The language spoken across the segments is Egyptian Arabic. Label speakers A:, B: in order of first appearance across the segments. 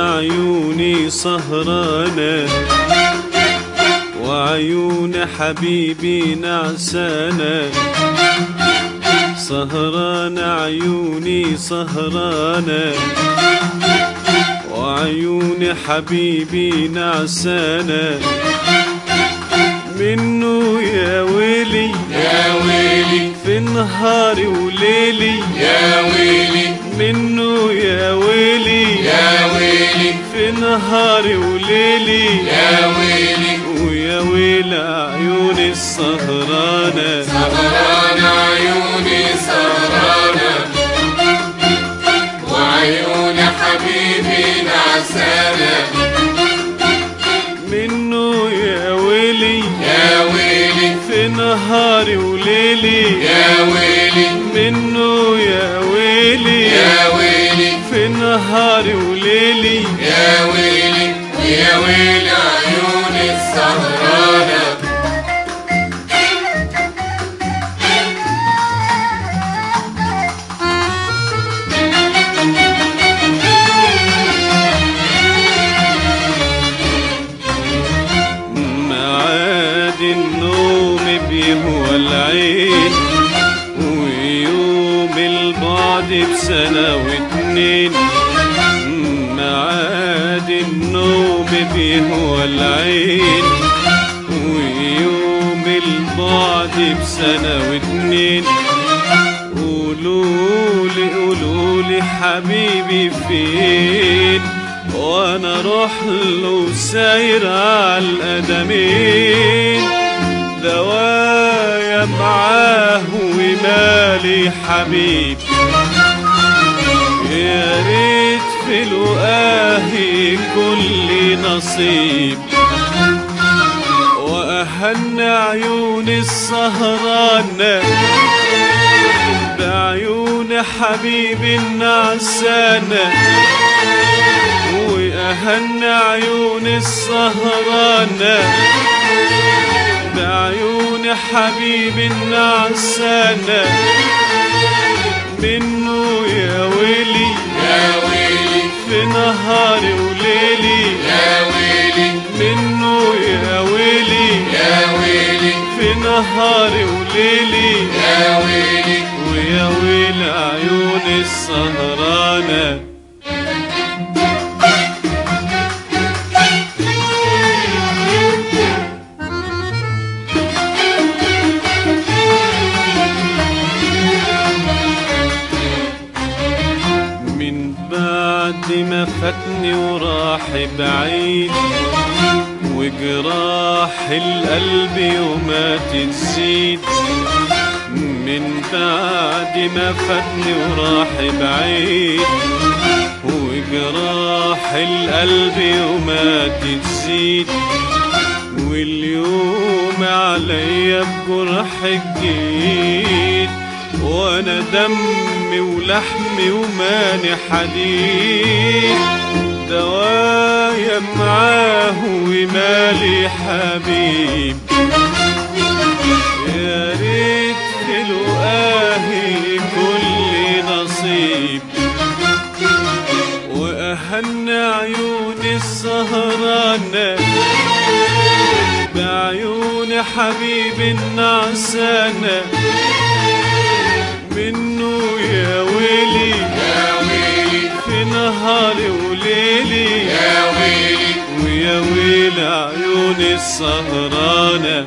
A: عيوني سهرانة وعيون حبيبي نعسانة سهرانة عيوني سهرانة وعيون حبيبي نعسانة منه يا ويلي
B: يا ويلي
A: في نهاري وليلي
B: يا ويلي
A: منه يا ويلي
B: يا ويلي
A: في نهاري وليلي
B: يا ويلي
A: ويا ويل عيون السهرانة
B: سهران عيوني سهرانة وعيون حبيبي نعسانة
A: منه يا ويلي
B: يا ويلي
A: في نهاري وليلي
B: يا ويلي
A: منه يا ويلي
B: يا ويلي
A: في نهاري وليلي
B: يا ويلي ويا ويل عيوني السهرانة
A: معاد النوم بيهوى العين ويوم البعد بسنة واتنين معاد النوم بيهوى العين ويوم البعد بسنة واتنين قولولي قولولي حبيبي فين وانا اروح له ساير على القدمين دوايا معاه ومالي حبيب يا ريت في لقاهي كل نصيب واهن عيون السهرانه بعيون حبيبي النعسانة وأهن عيون السهرانة بعيون حبيبي النعسانة منه يا ويلي
B: يا ويلي
A: في نهاري وليلي
B: يا ويلي
A: منه يا ويلي
B: يا ويلي
A: في نهاري وليلي
B: يا ويلي
A: ويا ويل عيون السهرانة من بعد ما فاتني وراح بعيد وجراح القلب يوما تزيد من بعد ما فاتني وراح بعيد وجراح القلب يوما تزيد واليوم عليا بجرح جديد وانا دمي ولحمي وماني حديد دوايا معاه ومالي حبيب يا ريت في لقاهي كل نصيب وأهن عيون السهرانة بعيون حبيبي النعسانة منه يا ويلي
B: يا ويلي
A: في نهاري وليلي
B: يا ويلي
A: ويا ويل عيون السهرانة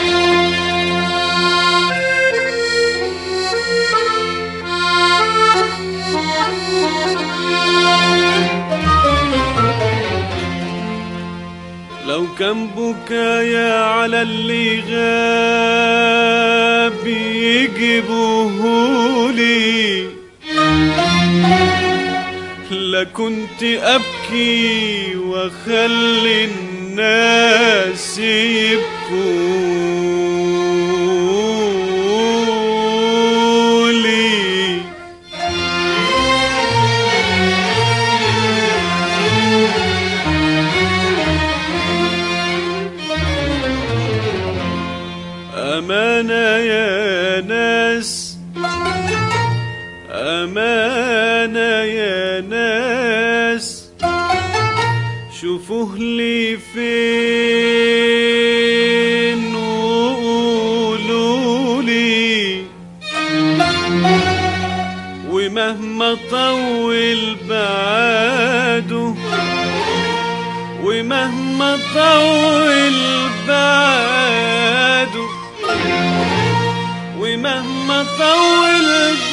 A: لو كان بكايا على اللي غاب يجيبوهولي لكنت أبكي وأخلي الناس يبكولي أمانة يا ناس أمانة يا ناس شوفوه لي فين وقولوا لي ومهما طول بعاده ومهما طول بعاده ومهما طول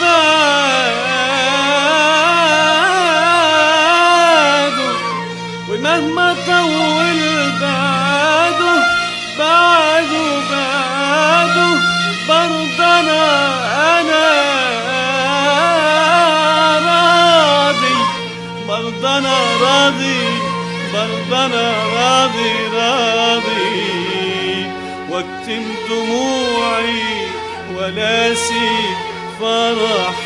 A: بعاده ومهما طول بعاده بعده بعده برضه انا انا راضي برضه انا راضي برضه انا راضي راضي واكتم دموعي وناسي فرح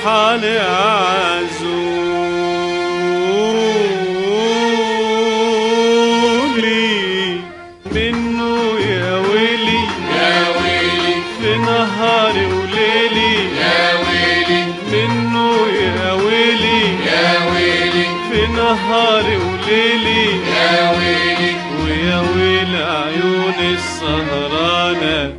A: لعزولي منه يا ويلي
B: يا ويلي
A: في نهاري وليلي
B: يا ويلي
A: منه يا ويلي
B: يا ويلي
A: في نهاري وليلي
B: يا ويلي
A: ويا ويل عيون السهرانة